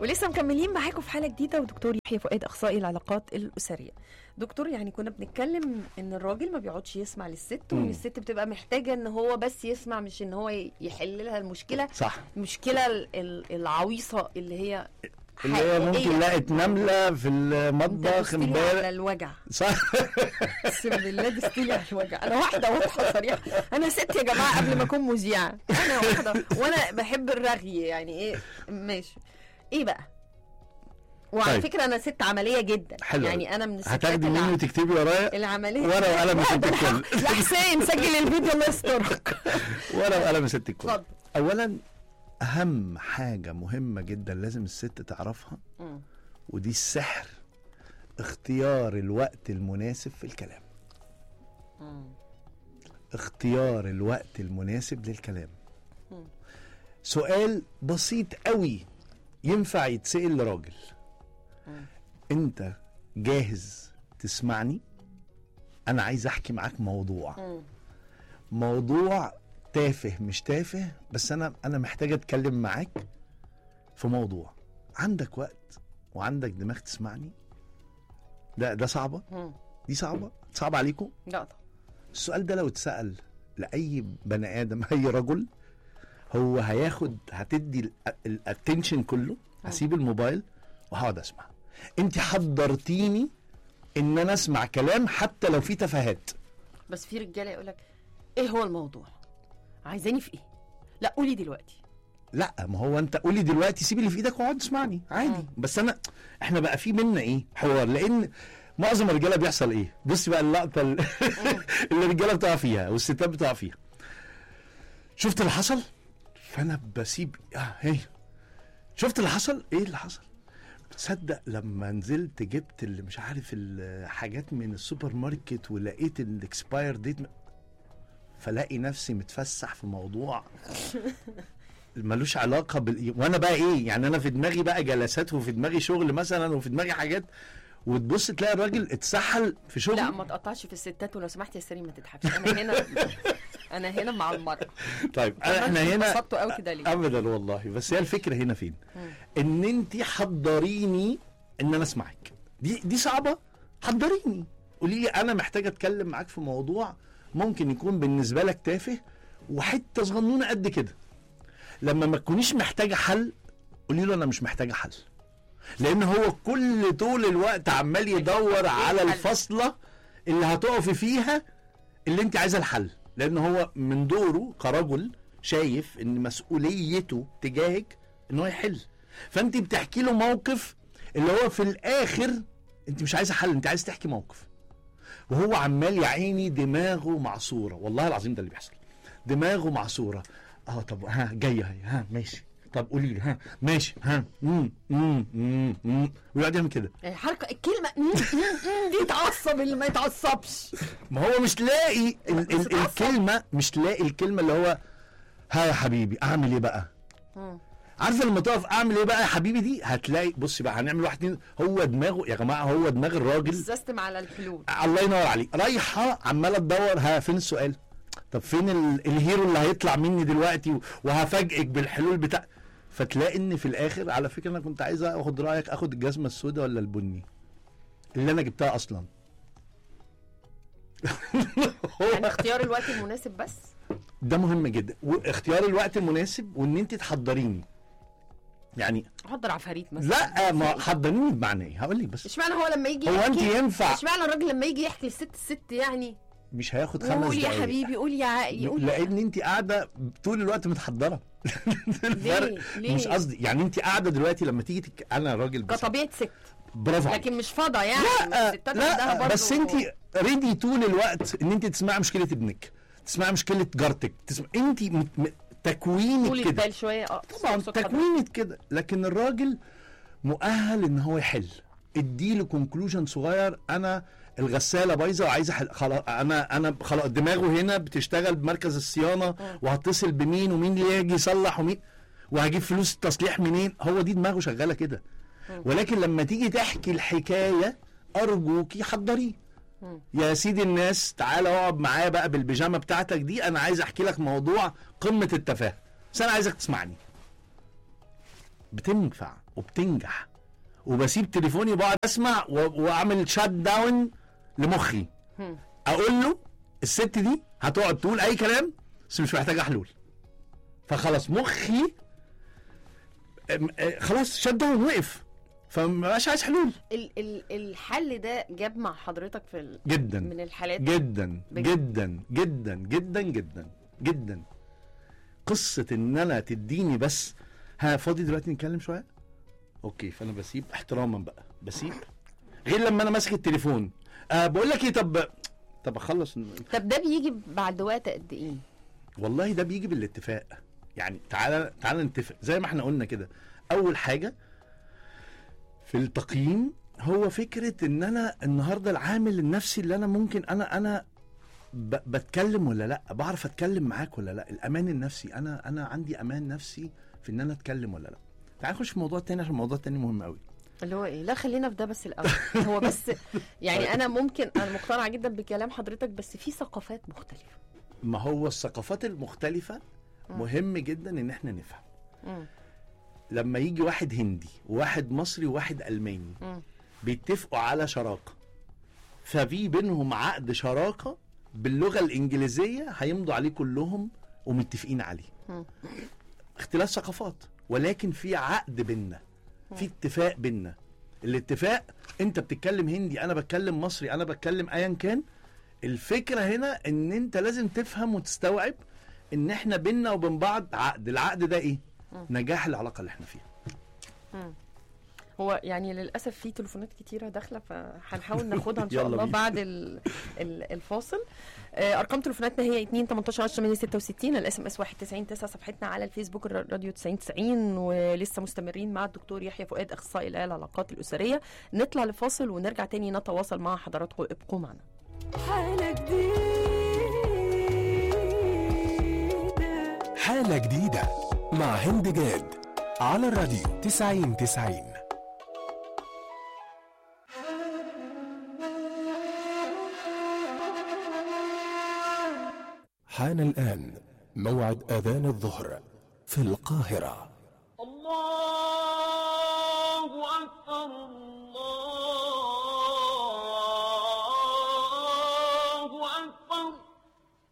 ولسه مكملين معاكم في حاله جديده ودكتور يحيى فؤاد اخصائي العلاقات الاسريه دكتور يعني كنا بنتكلم ان الراجل ما بيقعدش يسمع للست وان مم. الست بتبقى محتاجه ان هو بس يسمع مش ان هو ي- يحل لها المشكله صح المشكله ال- ال- العويصه اللي هي اللي هي ممكن حقيقية. لقت نمله في انت المطبخ دستلي على امبارح الوجع صح اقسم بالله دستلي على الوجع انا واحده واضحه صريحه انا ست يا جماعه قبل ما اكون مذيعه انا واحده وانا بحب الرغي يعني ايه ماشي ايه بقى وعلى طيب. فكره انا ست عمليه جدا حلو يعني انا من الستات هتاخدي اللي مني وتكتبي ورايا العمليه ورقة وقلم يا ست ده الكل. الحق. يا حسين سجل الفيديو الله يسترك ورقه وقلم يا ست الكل اتفضل اولا اهم حاجه مهمه جدا لازم الست تعرفها مم. ودي السحر اختيار الوقت المناسب في الكلام مم. اختيار الوقت المناسب للكلام مم. سؤال بسيط قوي ينفع يتسأل لراجل مم. انت جاهز تسمعني انا عايز احكي معاك موضوع مم. موضوع تافه مش تافه بس انا انا محتاج اتكلم معاك في موضوع عندك وقت وعندك دماغ تسمعني ده ده صعبه مم. دي صعبه صعب عليكم لا طبعا السؤال ده لو اتسال لاي بني ادم اي رجل هو هياخد هتدي الاتنشن كله هسيب الموبايل وهقعد اسمع انت حضرتيني ان انا اسمع كلام حتى لو في تفاهات بس في رجاله يقول لك ايه هو الموضوع عايزاني في ايه لا قولي دلوقتي لا ما هو انت قولي دلوقتي سيب اللي في ايدك واقعد اسمعني عادي مم. بس انا احنا بقى في منا ايه حوار لان معظم الرجاله بيحصل ايه بصي بقى اللقطه ال- اللي الرجاله بتقع فيها والستات بتقع فيها شفت اللي حصل فانا بسيب اه هي شفت اللي حصل ايه اللي حصل تصدق لما نزلت جبت اللي مش عارف الحاجات من السوبر ماركت ولقيت الاكسباير ديت فلاقي نفسي متفسح في موضوع ملوش علاقه بال... وانا بقى ايه يعني انا في دماغي بقى جلسات وفي دماغي شغل مثلا وفي دماغي حاجات وتبص تلاقي الراجل اتسحل في شغل لا ما تقطعش في الستات ولو سمحت يا سليم ما تضحكش انا هنا انا هنا مع المرأة طيب احنا هنا انبسطتوا قوي كده ليه؟ ابدا والله بس هي الفكره هنا فين مم. ان انت حضريني ان انا اسمعك دي دي صعبه حضريني قولي لي انا محتاج اتكلم معاك في موضوع ممكن يكون بالنسبه لك تافه وحته صغنونه قد كده لما ما تكونيش محتاجه حل قولي له انا مش محتاجه حل لان هو كل طول الوقت عمال يدور على الحل. الفصله اللي هتقفي فيها اللي انت عايزه الحل لان هو من دوره كرجل شايف ان مسؤوليته تجاهك ان هو يحل فانت بتحكي له موقف اللي هو في الاخر انت مش عايزه حل انت عايز تحكي موقف وهو عمال يا عيني دماغه معصوره والله العظيم ده اللي بيحصل دماغه معصوره اه طب ها جايه هي ها ماشي طب قولي لي ها ماشي ها امم امم امم امم ويقعد يعمل كده يعني حركة الكلمة مم، مم، مم، دي تعصب اللي ما يتعصبش ما هو مش لاقي ال بس ال اتعصب. الكلمه مش لاقي الكلمه اللي هو ها يا حبيبي اعمل ايه بقى مم. عارفه لما تقف اعمل ايه بقى يا حبيبي دي هتلاقي بصي بقى هنعمل واحد اتنين هو دماغه يا جماعه هو دماغ الراجل سيستم على الحلول الله ينور عليك رايحه عماله تدور ها فين السؤال طب فين ال- الهيرو اللي هيطلع مني دلوقتي و- وهفاجئك بالحلول بتاع فتلاقي ان في الاخر على فكره انا كنت عايز اخد رايك اخد الجزمه السوداء ولا البني اللي انا جبتها اصلا يعني اختيار الوقت المناسب بس ده مهم جدا واختيار الوقت المناسب وان انت تحضريني يعني حضر عفاريت مثلا لا ما حضريني بمعنى ايه هقول لك بس اشمعنى هو لما يجي هو انت يحكي ينفع اشمعنى الراجل لما يجي يحكي للست الست يعني مش هياخد خمس قول يا دقايق حبيبي قول يا عقلي قول يا لان انت قاعده طول الوقت متحضره الفرق ليه؟ مش قصدي يعني انت قاعده دلوقتي لما تيجي تك... انا راجل بس كطبيعة ست برافو عليك لكن مش فاضة يعني لا الستات عندها لا برضه بس انت ريدي طول الوقت ان انت تسمعي مشكله ابنك تسمعي مشكله جارتك تسمع انت م... م... تكوينك طول كده البال شوية اه طبعا صوت حضرتك. تكوينك كده لكن الراجل مؤهل ان هو يحل اديله كونكلوجن صغير انا الغساله بايظه وعايز احل خلاص انا انا خلاص دماغه هنا بتشتغل بمركز الصيانه وهتصل بمين ومين اللي يجي يصلح ومين وهجيب فلوس التصليح منين هو دي دماغه شغاله كده ولكن لما تيجي تحكي الحكايه ارجوكي حضريه مم. يا سيدي الناس تعالى اقعد معايا بقى بالبيجامه بتاعتك دي انا عايز احكي لك موضوع قمه التفاهه بس انا عايزك تسمعني بتنفع وبتنجح وبسيب تليفوني بقعد اسمع و- واعمل شات داون لمخي هم. اقول له الست دي هتقعد تقول اي كلام بس مش محتاجه حلول فخلاص مخي أم- أه، خلاص شات داون وقف فمبقاش عايز حلول ال ال الحل ده جاب مع حضرتك في ال جدا من الحالات جدا بجد؟ جدا جدا جدا جدا جدا قصة ان انا تديني بس ها فاضي دلوقتي نتكلم شوية اوكي فانا بسيب احتراما بقى بسيب غير لما انا ماسك التليفون أه بقول لك ايه طب طب اخلص طب ده بيجي بعد وقت قد ايه؟ والله ده بيجي بالاتفاق يعني تعالى تعالى نتفق زي ما احنا قلنا كده اول حاجه في التقييم هو فكره ان انا النهارده العامل النفسي اللي انا ممكن انا انا ب- بتكلم ولا لا بعرف اتكلم معاك ولا لا الامان النفسي انا انا عندي امان نفسي في ان انا اتكلم ولا لا تعال نخش في موضوع تاني عشان الموضوع التاني مهم قوي اللي هو ايه؟ لا خلينا في ده بس الاول هو بس يعني انا ممكن انا مقتنعه جدا بكلام حضرتك بس في ثقافات مختلفه ما هو الثقافات المختلفه مهم جدا ان احنا نفهم مم. لما يجي واحد هندي وواحد مصري وواحد الماني مم. بيتفقوا على شراكه ففي بينهم عقد شراكه باللغه الانجليزيه هيمضوا عليه كلهم ومتفقين عليه مم. اختلاف ثقافات ولكن في عقد بينا في اتفاق بينا الاتفاق انت بتتكلم هندي انا بتكلم مصري انا بتكلم ايا كان الفكره هنا ان انت لازم تفهم وتستوعب ان احنا بينا وبين بعض عقد العقد ده ايه نجاح العلاقه اللي احنا فيها هو يعني للاسف في تليفونات كتيره داخله فهنحاول ناخدها ان شاء يلا الله بينا. بعد ال ال الفاصل آه، ارقام تليفوناتنا هي 2 18 10 866 الاس ام اس 199 صفحتنا على الفيسبوك الر- راديو 9090 ولسه مستمرين مع الدكتور يحيى فؤاد اخصائي العلاقات الاسريه نطلع لفاصل ونرجع تاني نتواصل مع حضراتكم ابقوا معنا حالة جديدة حالة جديدة مع هند جاد على الراديو 90 90 حان الآن موعد أذان الظهر في القاهرة الله أكبر